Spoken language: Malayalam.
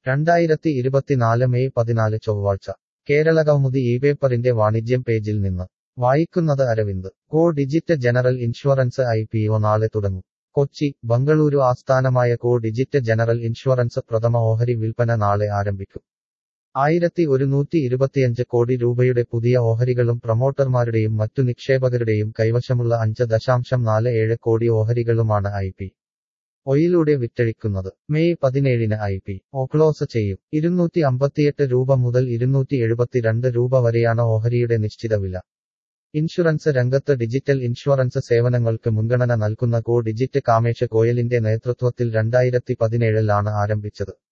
രണ്ടായിരത്തി ഇരുപത്തിനാല് മെയ് പതിനാല് ചൊവ്വാഴ്ച കേരള കൗമുദി ഈ പേപ്പറിന്റെ വാണിജ്യം പേജിൽ നിന്ന് വായിക്കുന്നത് Aravind Go Digit general insurance I P O നാളെ തുടങ്ങും കൊച്ചി ബംഗളൂരു ആസ്ഥാനമായ കോ ഡിജിറ്റ് ജനറൽ ഇൻഷുറൻസ് പ്രഥമ ഓഹരി വിൽപ്പന നാളെ ആരംഭിക്കും ആയിരത്തി ഒരുന്നൂറ്റി ഇരുപത്തിയഞ്ച് കോടി രൂപയുടെ പുതിയ ഓഹരികളും പ്രമോട്ടർമാരുടെയും മറ്റു നിക്ഷേപകരുടെയും കൈവശമുള്ള അഞ്ച് ദശാംശം നാല് ഏഴ് കോടി ഓഹരികളുമാണ് ഐ പി ഒയിലൂടെ വിറ്റഴിക്കുന്നത് മെയ് പതിനേഴിന് ഐ പി ഒ ക്ലോസ് ചെയ്യും ഇരുന്നൂറ്റി അമ്പത്തിയെട്ട് രൂപ മുതൽ ഇരുന്നൂറ്റി എഴുപത്തിരണ്ട് രൂപ വരെയാണ് ഓഹരിയുടെ നിശ്ചിത വില ഇൻഷുറൻസ് രംഗത്ത് ഡിജിറ്റൽ ഇൻഷുറൻസ് സേവനങ്ങൾക്ക് മുൻഗണന നൽകുന്ന ഗോ ഡിജിറ്റ് കാമേഷ് ഗോയലിന്റെ നേതൃത്വത്തിൽ രണ്ടായിരത്തി പതിനേഴിലാണ് ആരംഭിച്ചത്